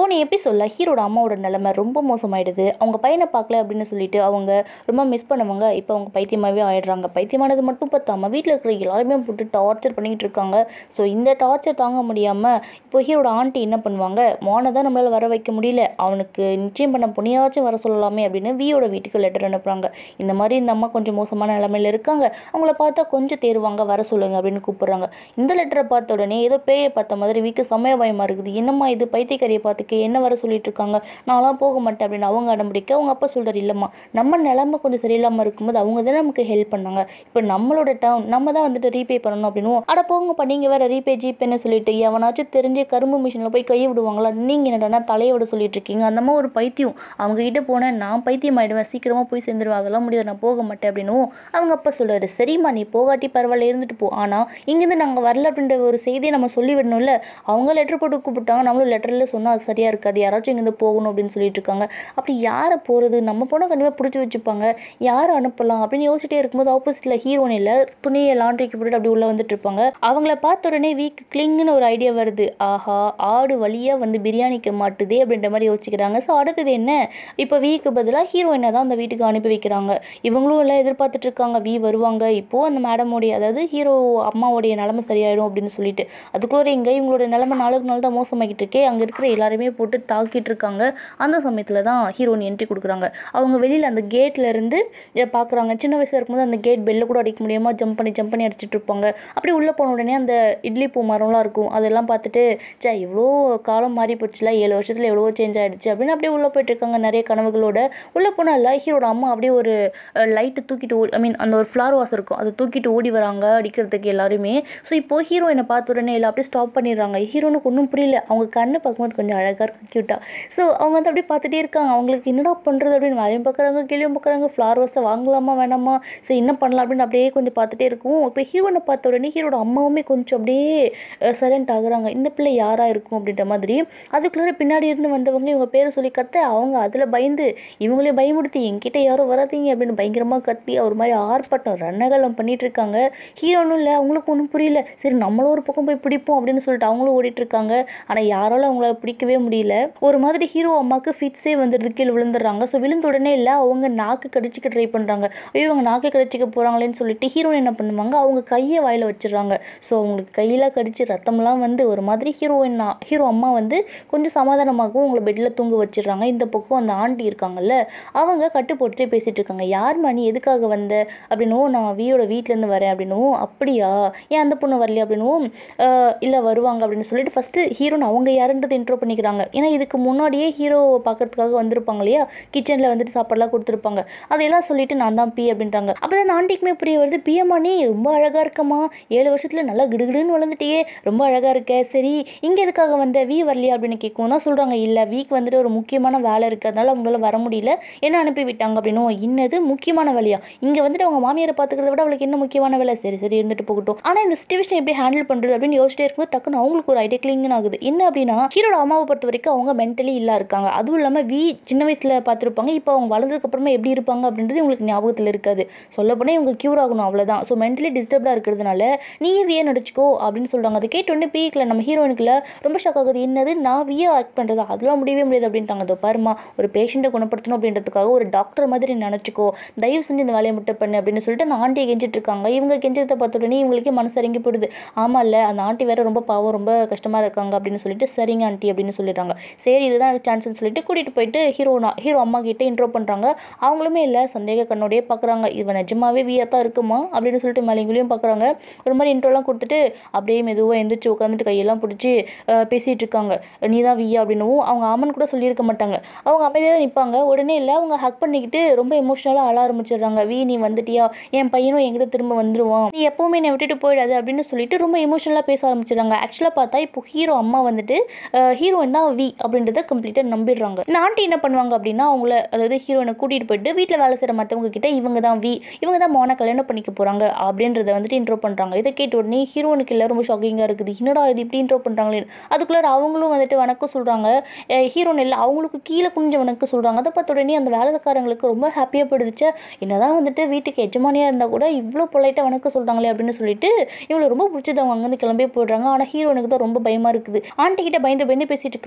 போன எபிசோடில் ஹீரோட அம்மாவோட நிலைமை ரொம்ப மோசமாயிடுது அவங்க பையனை பார்க்கல அப்படின்னு சொல்லிட்டு அவங்க ரொம்ப மிஸ் பண்ணுவாங்க இப்போ அவங்க பைத்தியமாகவே ஆயிடுறாங்க பைத்தியமானது மட்டும் பார்த்தாம வீட்டில் இருக்கிற எல்லாருமே போட்டு டார்ச்சர் பண்ணிக்கிட்டு இருக்காங்க ஸோ இந்த டார்ச்சர் தாங்க முடியாமல் இப்போ ஹீரோட ஆண்டி என்ன பண்ணுவாங்க மோனை தான் நம்மளால் வர வைக்க முடியல அவனுக்கு நிச்சயம் பண்ண பொண்ணையாச்சும் வர சொல்லலாமே அப்படின்னு வியோட வீட்டுக்கு லெட்டர் அனுப்புகிறாங்க இந்த மாதிரி இந்த அம்மா கொஞ்சம் மோசமான நிலமையில இருக்காங்க அவங்கள பார்த்தா கொஞ்சம் தேருவாங்க வர சொல்லுங்க அப்படின்னு கூப்பிடுறாங்க இந்த லெட்டரை பார்த்த உடனே ஏதோ பேயை பார்த்த மாதிரி வீக்கு சமய பயமாக இருக்குது என்னம்மா இது பைத்தியக்காரியை பார்த்துக்க என்ன வர சொல்லிட்டு இருக்காங்க நான்லாம் போக மாட்டேன் அப்படின்னு அவங்க அடம்பிடிக்க அவங்க அப்பா சொல்கிறார் இல்லைம்மா நம்ம நிலமை கொஞ்சம் சரியில்லாமல் இருக்கும்போது அவங்க தான் நமக்கு ஹெல்ப் பண்ணாங்க இப்போ நம்மளோட டவுன் நம்ம தான் வந்துட்டு ரீபே பண்ணணும் அப்படின்னு அட போங்கப்பா நீங்கள் வேற ரீபே ஜிபேன்னு சொல்லிட்டு எவனாச்சும் தெரிஞ்ச கரும்பு மிஷினில் போய் கையை விடுவாங்களா நீங்கள் என்னடா தலையை விட சொல்லிட்டு இருக்கீங்க அந்த மாதிரி ஒரு பைத்தியம் அவங்க கிட்ட போனேன் நான் பைத்தியம் ஆயிடுவேன் சீக்கிரமாக போய் சேர்ந்துருவேன் அதெல்லாம் முடியாது நான் போக மாட்டேன் அப்படின்னு அவங்க அப்பா சொல்றாரு சரிம்மா நீ போகாட்டி பரவாயில்ல இருந்துட்டு போ ஆனால் இங்கேருந்து நாங்கள் வரல அப்படின்ற ஒரு செய்தியை நம்ம சொல்லி விடணும்ல அவங்க லெட்டர் போட்டு கூப்பிட்டாங்க நம்மளும் லெட்டரில் சொன்னால் அது சரியாக இருக்காது யாராச்சும் இங்கேருந்து போகணும் அப்படின்னு சொல்லிட்டு இருக்காங்க அப்படி யாரை போகிறது நம்ம போனால் கண்டிப்பாக பிடிச்சி வச்சுப்பாங்க யாரை அனுப்பலாம் அப்படின்னு யோசிச்சிட்டே இருக்கும்போது ஆப்போசிட்டில் ஹீரோனில் துணியை லாண்ட்ரிக்கு போட்டு அப்படி உள்ளே வந்துட்டு இருப்பாங்க அவங்கள பார்த்த உடனே வீக் கிளிங்னு ஒரு ஐடியா வருது ஆஹா ஆடு வழியாக வந்து பிரியாணிக்கு மாட்டுதே அப்படின்ற மாதிரி யோசிக்கிறாங்க ஸோ அடுத்தது என்ன இப்போ வீக்கு பதிலாக ஹீரோயினை தான் அந்த வீட்டுக்கு அனுப்பி வைக்கிறாங்க இவங்களும் எல்லாம் எதிர்பார்த்துட்டு இருக்காங்க வி வருவாங்க இப்போது அந்த மேடமோடைய அதாவது ஹீரோ அம்மாவுடைய நிலமை சரியாயிடும் அப்படின்னு சொல்லிட்டு அதுக்குள்ளே இங்கே இவங்களோட நிலமை நாளுக்கு நாள் தான் மோசமாகிட்டு இருக்கே அங்கே இருக்கிற எல்லாருமே போட்டு தாக்கிட்டு இருக்காங்க அந்த சமயத்தில் தான் ஹீரோயின் என்ட்ரி கொடுக்குறாங்க அவங்க வெளியில் அந்த கேட்ல இருந்து பார்க்குறாங்க சின்ன வயசாக இருக்கும்போது அந்த கேட் பெல்ல கூட அடிக்க முடியாமல் ஜம்ப் பண்ணி ஜம்ப் பண்ணி அடிச்சிட்டு இருப்பாங்க அப்படி உள்ளே போன உடனே அந்த இட்லி பூ மரம்லாம் இருக்கும் அதெல்லாம் பார்த்துட்டு சே இவ்வளோ காலம் மாறி போச்சுல ஏழு வருஷத்தில் எவ்வளோ சேஞ்ச் ஆகிடுச்சு அப்படின்னு அப்படியே உள்ளே போயிட்டு இருக்காங்க நிறைய கனவுகளோட உள்ளே போனால் ஹீரோட அம்மா அப்படியே ஒரு லைட்டு தூக்கிட்டு ஐ மீன் அந்த ஒரு ஃப்ளார் வாஸ் இருக்கும் அதை தூக்கிட்டு ஓடி வராங்க அடிக்கிறதுக்கு எல்லாருமே ஸோ இப்போ ஹீரோயினை பார்த்த உடனே எல்லாம் அப்படியே ஸ்டாப் பண்ணிடுறாங்க ஹீரோனுக்கு ஒன்றும் புரியல அவங்க கண்ணு பார்க்கும்போது கொஞ்சம் அழகாக இருக்கும் க்யூட்டாக ஸோ அவங்க வந்து அப்படியே பார்த்துட்டே இருக்காங்க அவங்களுக்கு என்னடா பண்ணுறது அப்படின்னு மேலேயும் பார்க்குறாங்க கீழேயும் பார்க்குறாங்க ஃப்ளார் வாஸை வாங்கலாமா வேணாமா சரி என்ன பண்ணலாம் அப்படின்னு அப்படியே கொஞ்சம் பார்த்துட்டே இருக்கும் இப்போ ஹீரோனை பார்த்த உடனே ஹீரோட அம்மாவுமே கொஞ்சம் அப்படியே சைலண்ட் ஆகுறாங்க இந்த பிள்ளை யாராக இருக்கும் அப்படின்ற மாதிரி அதுக்குள்ளே பின்னாடி இருந்து வந்தவங்க இவங்க பேரை சொல்லி கத்த அவங்க அதில் பயந்து இவங்களே பயமுடுத்தி என்கிட்ட யாரும் வராதீங்க அப்படின்னு பயங்கரமாக கத்தி ஒரு மாதிரி ஆர்ப்பாட்டம் ரணகலம் பண்ணிட்டு இருக்காங்க ஹீரோனும் இல்லை அவங்களுக்கு ஒன்றும் புரியல சரி நம்மளும் ஒரு பக்கம் போய் பிடிப்போம் அப்படின்னு சொல்லிட்டு அவங்களும் ஓடிட்டு இருக்காங்க ஆனால் யாராலும் அவங்களால பிடிக்கவே முடியல ஒரு மாதிரி ஹீரோ அம்மாவுக்கு ஃபிட்ஸே வந்துடுது கீழே விழுந்துடுறாங்க ஸோ விழுந்த உடனே இல்லை அவங்க நாக்கு கடிச்சிக்க ட்ரை பண்ணுறாங்க ஐயோ இவங்க நாக்கு கடிச்சிக்க போகிறாங்களேன்னு சொல்லிட்டு ஹீரோயின் என்ன பண்ணுவாங்க அவங்க கையை வாயில் வச்சிடுறாங்க ஸோ அவங்களுக்கு கையில் கடிச்சு ரத்தம்லாம் வந்து ஒரு மாதிரி ஹீரோயின் ஹீரோ அம்மா வந்து கொஞ்சம் சமாதானமாகவும் அவங்கள பெட்டில் தூங்க வச்சிடுறாங்க இந்த பக்கம் அந்த ஆண்டி இருக்காங்கல்ல அவங்க கட்டு போட்டுட்டே பேசிகிட்டு இருக்காங்க யார் மணி எதுக்காக வந்த அப்படின்னும் நான் வியோட வீட்டிலேருந்து வரேன் அப்படின்னும் அப்படியா ஏன் அந்த பொண்ணு வரலையா அப்படின்னும் இல்லை வருவாங்க அப்படின்னு சொல்லிட்டு ஃபஸ்ட்டு ஹீரோன்னு அவங்க யாருன்றது இன்ட்ரோ பண்ணிக்கிறாங்க ஏன்னா இதுக்கு முன்னாடியே ஹீரோ பார்க்கறதுக்காக வந்திருப்பாங்க இல்லையா கிச்சனில் வந்துட்டு சாப்பாடுலாம் கொடுத்துருப்பாங்க அதையெல்லாம் சொல்லிட்டு நான் தான் பி அப்படின்றாங்க அப்போ தான் ஆண்டிக்குமே புரிய வருது பியம்மா நீ ரொம்ப அழகாக இருக்கம்மா ஏழு வருஷத்தில் நல்லா கிடுகிடுன்னு வளர்ந்துட்டியே ரொம்ப அழகாக இருக்க சரி இங்கே எதுக்காக வந்த வி வரலையா அப்படின்னு கேட்கவும் தான் சொல்கிறாங்க இல்லை வீக் வந்துட்டு ஒரு முக்கியமான வேலை இருக்குது அதனால அவங்களால வர முடியல என்ன அனுப்பி விட்டாங்க அப்படின்னும் இன்னது முக்கியமான வேலையா இங்கே வந்துட்டு அவங்க மாமியாரை பார்த்துக்கிறத விட அவளுக்கு என்ன முக்கியமான வேலை சரி சரி இருந்துட்டு போகட்டும் ஆனால் இந்த சுச்சுவேஷன் எப்படி ஹேண்டில் பண்ணுறது அப்படின்னு யோசிச்சிட்டே இருக்கும்போது டக்குன்னு அவங்களுக்கு ஒரு ஐடியா கிளிங் ஆகுது என்ன அப்படின்னா ஹீரோட அம்மாவை பொறுத்த வரைக்கும் அவங்க மென்டலி இல்லா இருக்காங்க அதுவும் இல்லாமல் வி சின்ன வயசில் பார்த்துருப்பாங்க இப்போ அவங்க வளர்ந்ததுக்கு அப்புறமா எப்படி இருப்பாங்க அப்படின்றது உங்களுக்கு ஞாபகத்தில் இருக்காது சொல்லப்போனால் இவங்க க்யூர் ஆகணும் அவ்வளோதான் ஸோ மென்டலி டிஸ்டர்ப்டாக இருக்கிறதுனால நீயே வியே நடிச்சுக்கோ அப்படின்னு சொல்கிறாங்க அதை கேட்டோடனே பீக்கில் நம்ம ஹீரோயினுக்குல ரொம்ப ஷாக் ஆகுது என்னது நான் வியே ஆக்ட் பண்ணுறது அதெல்லாம் முடியவே முடியாது அப்படின்ட்டாங்க அதோ பாருமா ஒரு பேஷண்ட்டை குணப்படுத்தணும் அப்படின்றதுக்காக ஒரு டாக்டர் மாதிரி நினச்சிக்கோ தயவு செஞ்சு இந்த வேலையை மட்டும் பண்ணு அப்படின்னு சொல்லிட்டு அந்த ஆண்டியை கெஞ்சிட்டு இருக்காங்க இவங்க கெஞ்சத்தை பார்த்த உடனே இவங்களுக்கே மனசு இறங்கி போயிடுது ஆமாம் இல்லை அந்த ஆண்டி வேற ரொம்ப பாவம் ரொம்ப கஷ்டமாக இருக்காங்க அப்படின்னு சொல்லிட்டு சரிங்க ஆண்டி அப்படின்னு சொல்லிடுறாங்க சரி இதுதான் சான்ஸ்னு சொல்லிட்டு கூட்டிகிட்டு போயிட்டு ஹீரோனா ஹீரோ அம்மா கிட்ட இன்ட்ரோ பண்ணுறாங்க அவங்களுமே இல்லை சந்தேக கண்ணோடையே பார்க்குறாங்க இவன் நிஜமாவே வியா தான் இருக்குமா அப்படின்னு சொல்லிட்டு மேலேங்களையும் பார்க்குறாங்க ஒரு மாதிரி இன்ட்ரோலாம் கொடுத்துட்டு அப்படியே மெதுவாக எந்திரிச்சு உட்காந்துட்டு கையெல்லாம் பிடிச்சி பேசிகிட்டு இருக்காங்க நீ தான் வியா அப்படின்னும் அவங்க ஆமன் கூட சொல்லியிருக்க மாட்டாங்க அவங்க அமைதியாக நிற்பாங்க உடனே இல்லை அவங்க ஹக் பண்ணிக்கிட்டு ரொம்ப எமோஷ்னலாக அழ ஆரம்பிச்சிடுறாங்க வி நீ வந்துட்டியா என் பையனும் எங்கிட்ட திரும்ப வந்துடுவான் நீ எப்போவுமே என்னை விட்டுட்டு போயிடாது அப்படின்னு சொல்லிட்டு ரொம்ப எமோஷனலாக பேச ஆரம்பிச்சிடுறாங்க ஆக்சுவலாக பார்த்தா இப்போ ஹீரோ அம்மா வந்துட்டு ஹீரோயின் தான் வி அப்படின்றத கம்ப்ளீட்டாக நம்பிடுறாங்க இந்த ஆண்டி என்ன பண்ணுவாங்க அப்படின்னா அவங்கள அதாவது ஹீரோயினை கூட்டிகிட்டு போயிட்டு வீட்டில் வேலை செய்கிற மற்றவங்க கிட்ட இவங்க தான் வி இவங்க தான் மோனை கல்யாணம் பண்ணிக்க போகிறாங்க அப்படின்றத வந்துட்டு இன்ட்ரோ பண்ணுறாங்க இதை கேட்ட உடனே ஹீரோனுக்கு எல்லாம் ரொம்ப ஷாக்கிங்காக இருக்குது என்னடா இது இப்படி இன்ட்ரோ பண்ணுறாங்களே அதுக்குள்ளே அவங்களும் வந்துட்டு வணக்கம் சொல்கிறாங்க ஹீரோன் இல்லை அவங்களுக்கு கீழே குனிஞ்ச வணக்கம் சொல்கிறாங்க அதை பார்த்த உடனே அந்த வேலைக்காரங்களுக்கு ரொம்ப ஹாப்பியாக போயிடுச்சு என்னதான் வந்துட்டு வீட்டுக்கு எஜமானியாக இருந்தால் கூட இவ்வளோ பொலைட்டாக வணக்கம் சொல்கிறாங்களே அப்படின்னு சொல்லிட்டு இவங்களை ரொம்ப பிடிச்சது அவங்க அங்கேருந்து கிளம்பி போயிடுறாங்க ஆனால் ஹீரோனுக்கு தான் ரொம்ப பயமாக இருக்குது ஆண்டி கிட்ட பயந்து பயந்து பேசிட்டு இருக்காங்க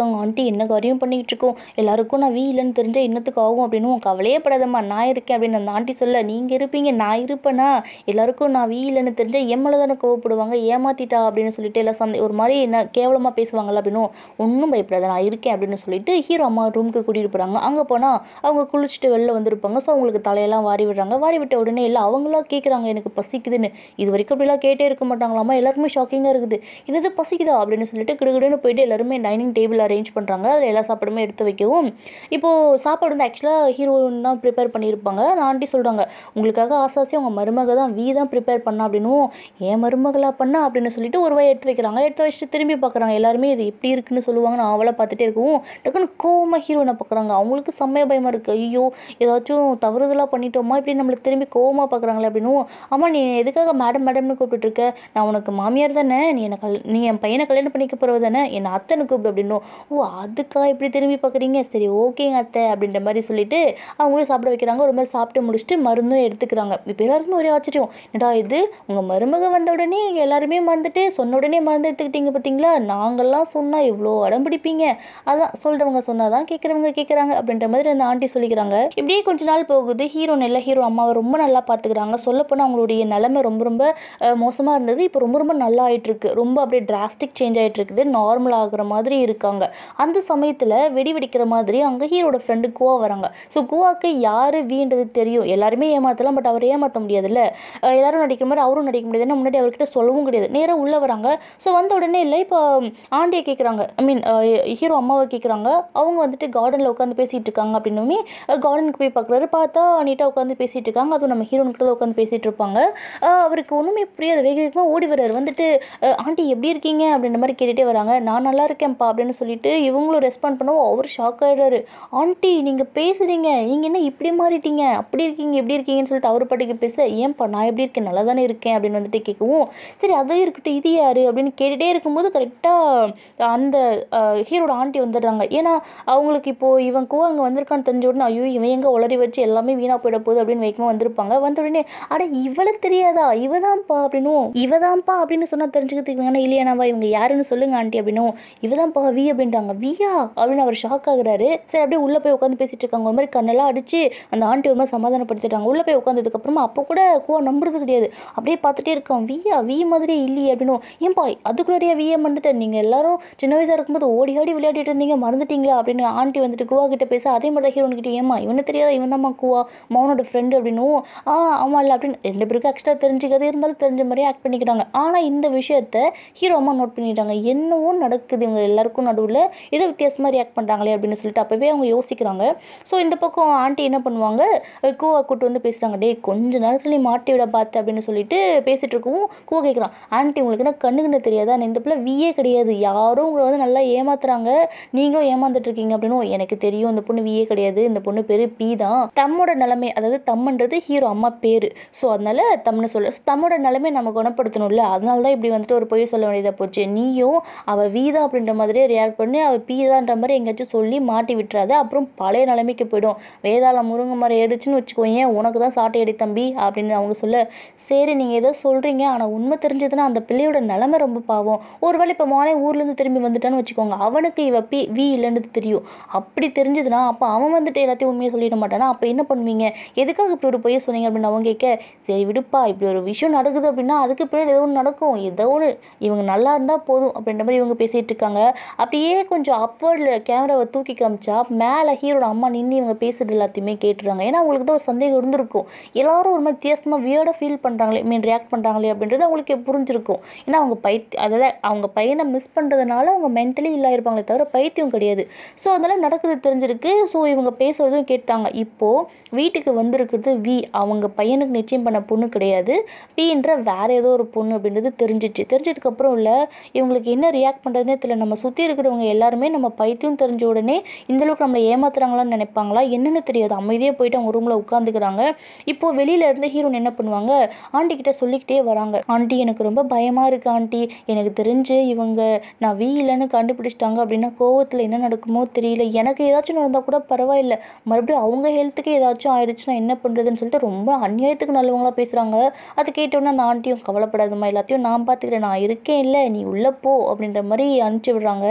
இருக்காங்க ஆண்டி என்ன காரியம் பண்ணிக்கிட்டு இருக்கோம் எல்லாருக்கும் நான் வீ இல்லைன்னு தெரிஞ்சால் இன்னத்துக்கு ஆகும் அப்படின்னு கவலையே படாதம்மா நான் இருக்கேன் அப்படின்னு அந்த ஆண்டி சொல்ல நீங்கள் இருப்பீங்க நான் இருப்பேனா எல்லாருக்கும் நான் வீ இல்லைன்னு தெரிஞ்சால் என் மேலே தானே கோவப்படுவாங்க ஏமாத்திட்டா அப்படின்னு சொல்லிட்டு எல்லாம் சந்தை ஒரு மாதிரி என்ன கேவலமாக பேசுவாங்கல்ல அப்படின்னு ஒன்றும் பயப்படாத நான் இருக்கேன் அப்படின்னு சொல்லிட்டு ஹீரோ அம்மா ரூமுக்கு கூட்டிகிட்டு போகிறாங்க அங்கே போனால் அவங்க குளிச்சுட்டு வெளில வந்திருப்பாங்க ஸோ அவங்களுக்கு தலையெல்லாம் வாரி விடுறாங்க வாரி விட்ட உடனே இல்லை அவங்களா கேட்குறாங்க எனக்கு பசிக்குதுன்னு இது வரைக்கும் அப்படிலாம் கேட்டே இருக்க மாட்டாங்களாமா எல்லாருக்குமே ஷாக்கிங்காக இருக்குது என்னது பசிக்குதா அப்படின்னு சொல்லிட்டு கிடுகிடுன்னு போயிட்டு எல்லாருமே டைனிங் டேபிள் அரேஞ்ச் பண்ணுறாங்க அதில் எல்லா சாப்பாடுமே எடுத்து வைக்கவும் இப்போது சாப்பாடு வந்து ஆக்சுவலாக ஹீரோயின் தான் ப்ரிப்பேர் பண்ணியிருப்பாங்க நான் ஆண்டி சொல்கிறாங்க உங்களுக்காக ஆசாசி அவங்க மருமக தான் வீ தான் ப்ரிப்பேர் பண்ணா அப்படின்னும் ஏன் மருமகளா பண்ணா அப்படின்னு சொல்லிட்டு ஒரு வாய் எடுத்து வைக்கிறாங்க எடுத்து வச்சுட்டு திரும்பி பார்க்குறாங்க எல்லாருமே இது எப்படி இருக்குன்னு சொல்லுவாங்க நான் அவளை பார்த்துட்டே இருக்கவும் டக்குன்னு கோவமாக ஹீரோயினை பார்க்குறாங்க அவங்களுக்கு செம்மைய பயமாக இருக்குது ஐயோ ஏதாச்சும் தவறுதலாக பண்ணிட்டோமா இப்படி நம்மளை திரும்பி கோவமாக பார்க்குறாங்களே அப்படின்னும் ஆமாம் நீ எதுக்காக மேடம் மேடம்னு கூப்பிட்டுருக்க நான் உனக்கு மாமியார் தானே நீ என்னை கல் நீ என் பையனை கல்யாணம் பண்ணிக்க போகிறவ தானே என்னை அத்தனை கூப்பிடு அப்படின்னும் ஓ அதுக்கா இப்படி திரும்பி பார்க்குறீங்க சரி ஓகேங்க அத்தை அப்படின்ற மாதிரி சொல்லிட்டு அவங்களும் சாப்பிட வைக்கிறாங்க ஒரு மாதிரி சாப்பிட்டு முடிச்சுட்டு மருந்தும் எடுத்துக்கிறாங்க இப்போ எல்லாருக்குமே ஒரே ஆச்சரியம் என்னடா இது உங்கள் மருமக வந்த உடனே எல்லாருமே மறந்துட்டு சொன்ன உடனே மருந்து எடுத்துக்கிட்டீங்க பார்த்தீங்களா நாங்கள்லாம் சொன்னால் எவ்வளோ அடம் பிடிப்பீங்க அதான் சொல்கிறவங்க சொன்னால் தான் கேட்குறவங்க கேட்குறாங்க அப்படின்ற மாதிரி அந்த ஆண்டி சொல்லிக்கிறாங்க இப்படியே கொஞ்ச நாள் போகுது ஹீரோ நல்ல ஹீரோ அம்மாவை ரொம்ப நல்லா பார்த்துக்கிறாங்க சொல்லப்போனால் அவங்களுடைய நிலைமை ரொம்ப ரொம்ப மோசமாக இருந்தது இப்போ ரொம்ப ரொம்ப நல்லா ஆயிட்டு இருக்கு ரொம்ப அப்படியே டிராஸ்டிக் சேஞ்ச் ஆகிட்டு இருக்குது நார்மல் ஆகுற மாதிரி இருக்காங்க அந்த சமயத்தில் வெடி வெடிக்கிற மாதிரி அங்கே ஹீரோட ஃப்ரெண்டு குவா வராங்க ஸோ குவாக்கு யார் வீன்றது தெரியும் எல்லாருமே ஏமாற்றலாம் பட் அவர் ஏமாற்ற முடியாதுல்ல அஹ் எல்லாரும் நடிக்கிற மாதிரி அவரும் நடிக்க முடியாது ஏன்னா முன்னாடி அவர்கிட்ட சொல்லவும் கிடையாது நேராக உள்ளே வராங்க ஸோ வந்த உடனே இல்லை இப்போ ஆண்டியை கேட்குறாங்க ஐ மீன் ஹீரோ அம்மாவை கேட்குறாங்க அவங்க வந்துட்டு கார்டனில் உட்காந்து பேசிகிட்டு இருக்காங்க அப்படின்னுமே கார்டனுக்கு போய் பார்க்குறாரு பார்த்தா நீட்டாக உட்காந்து பேசிகிட்டு இருக்காங்க அதுவும் நம்ம ஹீரோனுக்கிட்ட தான் உட்காந்து பேசிகிட்டு இருப்பாங்க அஹ் அவருக்கு ஒன்றுமே புரியாது வேக வேகமாக ஓடி வர்றாரு வந்துட்டு அஹ் ஆண்டி எப்படி இருக்கீங்க அப்படின்ற மாதிரி கேட்டுகிட்டே வராங்க நான் நல்லா இருக்கேன்ப்பா அப்படின்னு சொல்லிட்டு இவங்களும் ரெஸ்பாண்ட் பண்ணவும் அவர் ஷாக் ஆகிடுறாரு ஆண்டி நீங்கள் பேசுகிறீங்க நீங்கள் என்ன இப்படி மாறிட்டீங்க அப்படி இருக்கீங்க எப்படி இருக்கீங்கன்னு சொல்லிட்டு அவர் பாட்டுக்கு பேச ஏன்பா நான் எப்படி இருக்கேன் நல்லா தானே இருக்கேன் அப்படின்னு வந்துட்டு கேட்கவும் சரி அது இருக்கட்டும் இது யார் அப்படின்னு கேட்டுகிட்டே இருக்கும்போது கரெக்டாக அந்த ஹீரோட ஆண்டி வந்துடுறாங்க ஏன்னா அவங்களுக்கு இப்போது இவன் கூ அங்கே வந்திருக்கான்னு தெரிஞ்ச உடனே ஐயோ இவன் எங்கே உளறி வச்சு எல்லாமே வீணாக போயிட போகுது அப்படின்னு வைக்கமா வந்திருப்பாங்க வந்த உடனே அட இவளை தெரியாதா இவதான்ப்பா அப்படின்னும் இவதான்ப்பா அப்படின்னு சொன்னால் தெரிஞ்சுக்கிறதுக்கு வேணா இல்லையானாவா இவங்க யாருன்னு சொல்லுங்க ஆண்டி அப்படின்னும் இவதான்ப்பா வி அப்படின்ட்டாங்க வியா அப்படின்னு அவர் ஷாக் ஆகுறாரு சரி அப்படியே உள்ளே போய் உட்காந்து பேசிட்டு இருக்காங்க ஒரு மாதிரி கண்ணெல்லாம் அடிச்சு அந்த ஆண்டி ஒரு மாதிரி சமாதானப்படுத்திட்டாங்க உள்ளே போய் உட்காந்ததுக்கப்புறமா அப்போ கூட கூவா நம்புறது கிடையாது அப்படியே பார்த்துட்டே இருக்கோம் வியா வி மாதிரியே இல்லையே அப்படின்னும் ஏன்பா அதுக்குள்ளேயே விஏ மறந்துட்டேன் நீங்கள் எல்லாரும் சின்ன வயசாக இருக்கும்போது ஓடி ஆடி விளையாடிட்டு இருந்தீங்க மறந்துட்டீங்களா அப்படின்னு ஆண்டி வந்துட்டு குவா கிட்ட பேச அதே மாதிரி தான் ஹீரோன் கிட்ட ஏமா இவனு தெரியாதா இவன் தான்மா குவா மௌனோட ஃப்ரெண்டு அப்படின்னும் ஆ ஆமாம் இல்லை அப்படின்னு ரெண்டு பேருக்கும் எக்ஸ்ட்ரா தெரிஞ்சுக்கிறது இருந்தாலும் தெரிஞ்ச மாதிரி ஆக்ட் பண்ணிக்கிறாங்க ஆனால் இந்த விஷயத்த ஹீரோ அம்மா நோட் பண்ணிட்டாங்க என்னவோ நடக்குது இவங்க எல்லாருக்கும் நடுவில் ஏதோ வித்தியாசமாக ரியாக்ட் பண்ணுறாங்களே அப்படின்னு சொல்லிட்டு அப்போவே அவங்க யோசிக்கிறாங்க ஸோ இந்த பக்கம் ஆண்டி என்ன பண்ணுவாங்க கூவா கூட்டு வந்து பேசுகிறாங்க டேய் கொஞ்ச நேரத்துல நீ மாட்டி விட பார்த்து அப்படின்னு சொல்லிட்டு பேசிட்டு இருக்கவும் கூவா கேட்குறான் ஆண்டி உங்களுக்கு என்ன கண்ணுக்குன்னு தெரியாதா நான் இந்த பிள்ளை வியே கிடையாது யாரும் உங்களை வந்து நல்லா ஏமாத்துறாங்க நீங்களும் ஏமாந்துட்டு இருக்கீங்க அப்படின்னு எனக்கு தெரியும் இந்த பொண்ணு வியே கிடையாது இந்த பொண்ணு பேர் பி தான் தம்மோட நிலைமை அதாவது தம்ன்றது ஹீரோ அம்மா பேர் ஸோ அதனால தம்னு சொல்ல So, தம்மோட நிலைமை நம்ம குணப்படுத்தணும்ல அதனால தான் இப்படி வந்துட்டு ஒரு பொய் சொல்ல வேண்டியதாக போச்சு நீயும் அவள் வீதா அப்படின்ற மாதிரியே ரியாக்ட் பண்ணி அவள் பீதான்ற மாதிரி எங்கேயாச்சும் சொல்லி மாட்டி விட்டுறாத அப்புறம் பழைய நிலைமைக்கு போயிடும் வேதாளம் முருங்கை மரம் ஏறிச்சுன்னு வச்சுக்கோங்க உனக்கு தான் சாட்டை அடி தம்பி அப்படின்னு அவங்க சொல்ல சரி நீங்கள் ஏதோ சொல்கிறீங்க ஆனால் உண்மை தெரிஞ்சதுன்னா அந்த பிள்ளையோட நிலைமை ரொம்ப பாவம் ஒருவேளை இப்போ மானே ஊர்லேருந்து திரும்பி வந்துட்டான்னு வச்சுக்கோங்க அவனுக்கு இவ பி வி இல்லைன்றது தெரியும் அப்படி தெரிஞ்சதுன்னா அப்போ அவன் வந்துட்டு எல்லாத்தையும் உண்மையை சொல்லிட மாட்டானா அப்போ என்ன பண்ணுவீங்க எதுக்காக இப்படி ஒரு பொய்யை சொன்னீங்க அப்படின்னு அவங்க கேட்க சரி விடுப்பா இப்படி ஒரு விஷயம் நடக்குது அப்படின்னா அதுக்கு பின்னாடி ஏதோ ஒன்று நடக்கும் ஏதோ ஒன்று இவங்க நல்லா இருந்தால் போதும் அப்படின்ற மாதிரி இவங்க பேசிகிட்டு இருக்காங்க அப்படியே கொஞ்சம் அப்வர்டில் கேமராவை தூக்கி காமிச்சா மேலே ஹீரோட அம்மா நின்று இவங்க பேசுறது எல்லாத்தையுமே கேட்டுறாங்க ஏன்னா அவங்களுக்கு தான் ஒரு சந்தேகம் இருந்திருக்கும் எல்லாரும் ஒரு மாதிரி வித்தியாசமாக வியர்டாக ஃபீல் பண்ணுறாங்களே மீன் ரியாக்ட் பண்ணுறாங்களே அப்படின்றது அவங்களுக்கு புரிஞ்சிருக்கும் ஏன்னா அவங்க பைத்தி அதாவது அவங்க பையனை மிஸ் பண்ணுறதுனால அவங்க மென்டலி இல்லை இருப்பாங்களே தவிர பைத்தியம் கிடையாது ஸோ அதெல்லாம் நடக்குது தெரிஞ்சிருக்கு ஸோ இவங்க பேசுகிறதும் கேட்டாங்க இப்போது வீட்டுக்கு வந்திருக்கிறது வி அவங்க பையனுக்கு நிச்சயம் பண்ண பொண்ணு கிடையாது பீன்ற வேற ஏதோ ஒரு பொண்ணு அப்படின்றது தெரிஞ்சிச்சு தெரிஞ்சதுக்கப்புறம் இல்லை இவங்களுக்கு என்ன ரியாக்ட் பண்ணுறதுனே தெரியல நம்ம சுற்றி இருக்கிறவங்க எல்லாருமே நம்ம பைத்தியம் தெரிஞ்ச உடனே இந்த அளவுக்கு நம்மளை ஏமாத்துறாங்களான்னு நினைப்பாங்களா என்னன்னு தெரியாது அமைதியாக போயிட்டு அவங்க ரூமில் உட்காந்துக்கிறாங்க இப்போ வெளியில இருந்து ஹீரோன் என்ன பண்ணுவாங்க ஆண்டி கிட்ட சொல்லிக்கிட்டே வராங்க ஆண்டி எனக்கு ரொம்ப பயமா இருக்கு ஆண்டி எனக்கு தெரிஞ்சு இவங்க நான் வீ இல்லைன்னு கண்டுபிடிச்சிட்டாங்க அப்படின்னா கோவத்தில் என்ன நடக்குமோ தெரியல எனக்கு ஏதாச்சும் நடந்தால் கூட பரவாயில்ல மறுபடியும் அவங்க ஹெல்த்துக்கு ஏதாச்சும் ஆயிடுச்சுன்னா என்ன பண்ணுறதுன்னு சொல்லிட்டு ரொம்ப அநியாயத்துக்கு நல்லவங்களா பேசுகிறாங்க அதை கேட்டோன்னே அந்த ஆண்டியும் கவலைப்படாதம்மா எல்லாத்தையும் நான் பார்த்துக்கிறேன் நான் இருக்கேன் இல்லை நீ உள்ளே போ அப்படின்ற மாதிரி அனுப்பிச்சி விடுறாங்க ஹீரோனும்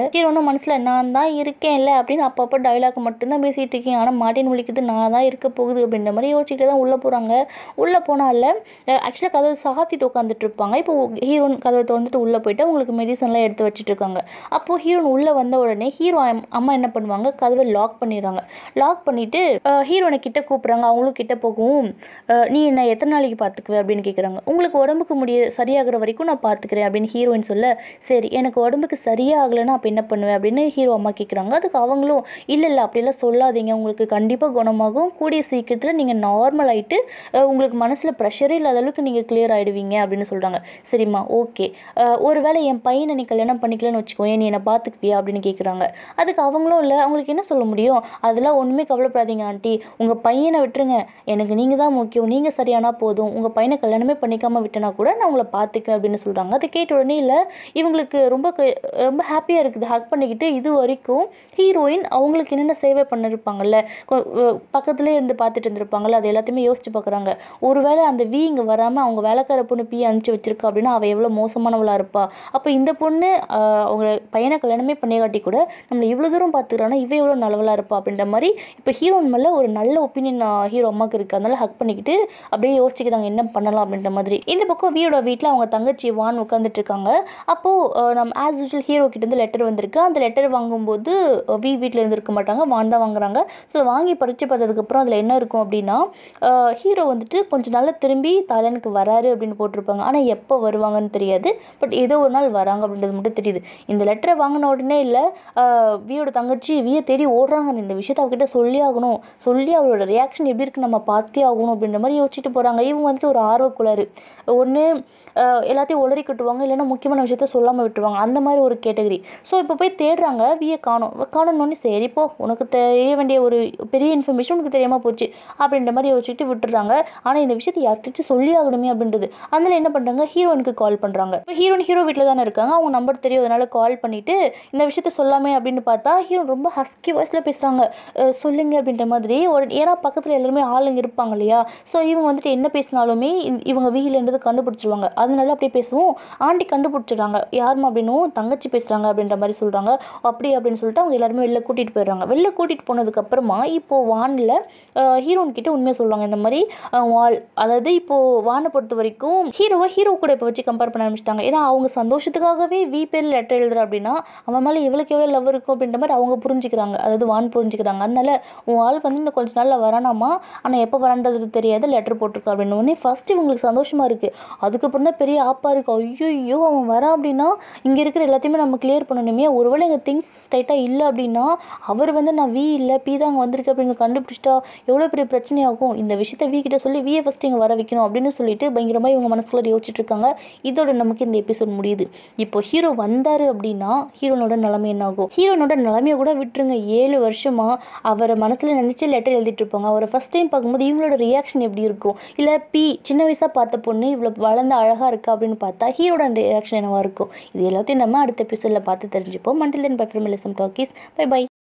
மனசில் நான் தான் இருக்கேன்ல அப்படின்னு அப்பப்போ டைலாக் மட்டும்தான் பேசிகிட்டு இருக்கீங்க ஆனால் மாட்டின் முழிக்கிறது நான் தான் இருக்க போகுது அப்படின்ற மாதிரி யோசிச்சுட்டு தான் உள்ளே போகிறாங்க உள்ளே போனால ஆக்சுவலாக கதவை சாத்திட்டு உட்காந்துட்டு இருப்பாங்க இப்போ ஹீரோன் கதவை திறந்துட்டு உள்ளே போயிட்டு அவங்களுக்கு மெடிசன்லாம் எடுத்து வச்சுட்டு இருக்காங்க அப்போது ஹீரோன் உள்ளே வந்த உடனே ஹீரோ அம்மா என்ன பண்ணுவாங்க கதவை லாக் பண்ணிடுறாங்க லாக் பண்ணிவிட்டு ஹீரோனை கிட்ட கூப்பிட்றாங்க அவங்களும் கிட்ட போகவும் அஹ், நீ என்ன எத்தனை நாளைக்கு பார்த்துக்குவே அப்படின்னு கேட்குறாங்க உங்களுக்கு உடம்புக்கு முடிய சரியாகிற வரைக்கும் நான் பார்த்துக்கிறேன் அப்படின்னு ஹீரோயின் சொல்ல சரி எனக்கு உடம்புக்கு சரியாகலைன்னா அப்போ என்ன பண்ணுவேன் அப்படின்னு ஹீரோ அம்மா கேட்குறாங்க அதுக்கு அவங்களும் இல்லை இல்லை அப்படிலாம் சொல்லாதீங்க உங்களுக்கு கண்டிப்பாக குணமாகும் கூடிய சீக்கிரத்தில் நீங்கள் நார்மல் ஆகிட்டு உங்களுக்கு மனசில் ப்ரெஷரே இல்லாத அளவுக்கு நீங்கள் கிளியர் ஆகிடுவீங்க அப்படின்னு சொல்கிறாங்க சரிம்மா ஓகே ஒருவேளை என் பையனை நீ கல்யாணம் பண்ணிக்கலன்னு வச்சுக்கோ நீ என்னை பார்த்துக்குவியா அப்படின்னு கேட்குறாங்க அதுக்கு அவங்களும் இல்லை அவங்களுக்கு என்ன சொல்ல முடியும் அதெல்லாம் ஒன்றுமே கவலைப்படாதீங்க ஆண்டி உங்கள் பையனை விட்டுருங்க எனக்கு நீங்கள் தான் முக்கியம் நீங்கள் சரியானா போதும் உங்கள் பையனை கல்யாணமே பண்ணிக்காமல் விட்டனா கூட நான் உங்களை பார்த்துக்குவேன் அப்படின்னு சொல்கிறாங்க அதை கேட்ட உடனே இல்லை இவங்களுக்கு ரொம்ப க- ரொம்ப ஹாப்பியாக இருக்குது ஹக் பண்ணிக்கிட்டு இது வரைக்கும் ஹீரோயின் அவங்களுக்கு என்னென்ன சேவை பண்ணிருப்பாங்கல்ல கொ- அஹ் பக்கத்துலேயே இருந்து பார்த்துட்டு இருந்திருப்பாங்கல்ல அது எல்லாத்தையுமே யோசிச்சு பார்க்குறாங்க ஒருவேளை அந்த வி இங்கே வராமல் அவங்க வேலைக்கார பொண்ணு பி அனுப்பிச்சு வச்சிருக்கா அப்படின்னா அவள் எவ்வளோ மோசமானவளாக இருப்பா அப்போ இந்த பொண்ணு ஆஹ், அவங்க பையனை கல்யாணமே பண்ணியாட்டி கூட நம்மளை இவ்வளோ தூரம் பார்த்துக்கிறானா இவ எவ்வளோ நல்லவளாக இருப்பா அப்படின்ற மாதிரி இப்போ ஹீரோயின் மேலே ஒரு நல்ல ஒப்பீனியன் ஹீரோ அம்மாவுக்கு இருக்குது அதனால ஹக் பண்ணிக்கிட்டு அப்படியே யோசிச்சுக்கிறாங்க என்ன பண்ணலாம் அப்படின்ற மாதிரி இந்த பக்கம் வியோட வீட்டில் அவங்க தங்கச்சி வான் உட்காந்துட்டு இருக்காங்க அப்போது நம்ம ஆஸ் யூஷுவல் ஹீரோ கிட்டேருந்து லெட்டர் வந்திருக்கு அந்த லெட்டர் வாங்கும்போது அஹ், வி வீட்டில் இருந்திருக்க மாட்டாங்க வான் தான் வாங்குறாங்க ஸோ வாங்கி படித்து பார்த்ததுக்கப்புறம் அதில் என்ன இருக்கும் அப்படின்னா ஹீரோ வந்துட்டு கொஞ்ச நாள்ல திரும்பி தாய்லாந்துக்கு வராரு அப்படின்னு போட்டிருப்பாங்க ஆனால் எப்போ வருவாங்கன்னு தெரியாது பட் ஏதோ ஒரு நாள் வராங்க அப்படின்றது மட்டும் தெரியுது இந்த லெட்டரை வாங்கின உடனே இல்லை வியோட தங்கச்சி வியை தேடி ஓடுறாங்க இந்த விஷயத்தை அவகிட்ட சொல்லி ஆகணும் சொல்லி அவளோட ரியாக்ஷன் எப்படி இருக்கு நம்ம பார்த்தே ஆகணும் அப்படின்ற மாதிரி யோசிச்சுட்டு போகிறாங்க இவங்க வந்துட்டு ஒரு ஆர்வக்குளாரு ஒன்று எல்லாத்தையும் உளறி கட்டுவாங்க இல்லைன்னா முக்கியமான விஷயத்த சொல்லாமல் விட்டுருவாங்க அந்த மாதிரி ஒரு கேட்டகரி ஸோ இப்போ போய் தேடுறாங்க வியை காணும் காணணுன்னே சரி போ உனக்கு தெரிய வேண்டிய ஒரு பெரிய இன்ஃபர்மேஷன் உனக்கு தெரியாமல் போச்சு அப்படின்ற மாதிரி யோசிச்சுட்டு விட்டுறாங்க ஆனால் இந்த விஷயத்தை யார்கிட்டச்சும் சொல்லி ஆகணுமே அப்படின்றது அதனால என்ன பண்ணுறாங்க ஹீரோனுக்கு கால் பண்ணுறாங்க இப்போ ஹீரோன் ஹீரோ வீட்டில் தானே இருக்காங்க அவங்க நம்பர் தெரியும் அதனால கால் பண்ணிட்டு இந்த விஷயத்த சொல்லாமே அப்படின்னு பார்த்தா ஹீரோ ரொம்ப ஹஸ்கி வாய்ஸில் பேசுகிறாங்க சொல்லுங்க அப்படின்ற மாதிரி ஒரு ஏன்னா பக்கத்தில் எல்லாருமே ஆளுங்க இருப்பாங்க இல்லையா ஸோ இவங்க வந்துட்டு என்ன பேசினாலுமே இந்த- இவங்க வீட்டிலேருந்து கண்டுபிடிச்சிருவாங்க அதனால அப்படியே பேசுவோம் ஆண்டி கண்டுபிடிச்சிடுறாங்க யாருமா அப்படின்னும் தங்கச்சி பேசுகிறாங்க அப்படின்ற மாதிரி சொல்கிறாங்க அப்படி அப்படின்னு சொல்லிட்டு அவங்க எல்லாருமே வெளில கூட்டிகிட்டு போயிடுறாங்க வெளில கூட்டிகிட்டு போனதுக்கப்புறமா இப்போது வானில் ஹீரோன் கிட்ட உண்மையை சொல்லுவாங்க இந்த மாதிரி அஹ், வால் அதாவது இப்போது வானை பொறுத்த வரைக்கும் ஹீரோவை ஹீரோ கூட இப்போ வச்சு கம்பேர் பண்ண ஆரம்பிச்சிட்டாங்க ஏன்னா அவங்க சந்தோஷத்துக்காகவே வி பேரில் லெட்டர் எழுதுற அப்படின்னா அவன் மேலே இவளுக்கு எவ்வளோ லவ் இருக்கும் அப்படின்ற மாதிரி அவங்க புரிஞ்சுக்கிறாங்க அதாவது வான் புரிஞ்சுக்கிறாங்க அதனால உன் ஆள் வந்து இன்னும் கொஞ்ச நாளில் வரானாமா ஆனால் எப்போ வரான்றது தெரியாது லெட்டர் போட்டிருக்கா அப்படின்னு உடனே ஃபஸ்ட்டு இவங்களுக்கு சந்தோஷமாக இருக்குது அதுக்கப்புறம் தான் பெரிய ஆப்பா இருக்குது ஐயோ அவன் வரான் அப்படின்னா இங்கே இருக்கிற எல்லாத்தையுமே நம்ம கிளியர் பண்ணணுமே ஒருவேளை எங்கள் திங்ஸ் ஸ்ட்ரைட்டாக இல்லை அப்படின்னா அவர் வந்து நான் வி இல்லை பி தான் அங்கே வந்திருக்கு அப்படின்னு கண்டுபிடிச்சிட்டா எவ்வளோ பெரிய பிரச்சனையாகும் இந்த விஷயத்த வி கிட்ட சொல்லி வியை ஃபஸ்ட்டு இங்கே வர வைக்கணும் அப்படின்னு சொல்லிட்டு பயங்கரமாக இவங்க மனசுக்குள்ள யோசிச்சுட்டு இருக்காங்க இதோட நமக்கு இந்த எபிசோட் முடியுது இப்போ ஹீரோ வந்தாரு அப்படின்னா ஹீரோனோட நிலைமை என்ன ஆகும் ஹீரோனோட நிலைமையை கூட விட்டுருங்க ஏழு வருஷமா அவரை மனசுல நினைச்சு லெட்டர் எழுதிட்டு இருப்பாங்க அவரை ஃபர்ஸ்ட் டைம் பார்க்கும்போது இவங்களோட ரியாக்ஷன் எப்படி இருக்கும் இல்லை பி சின்ன வயசா பார்த்த பொண்ணு இவ்வளோ வளர்ந்து அழகா இருக்கா அப்படின்னு பார்த்தா ஹீரோட ரியாக்ஷன் என்னவா இருக்கும் இது எல்லாத்தையும் நம்ம அடுத்த எபிசோடில் பார்த்து தெரிஞ்சுப்போம் மண்டில் then bye film talkies bye by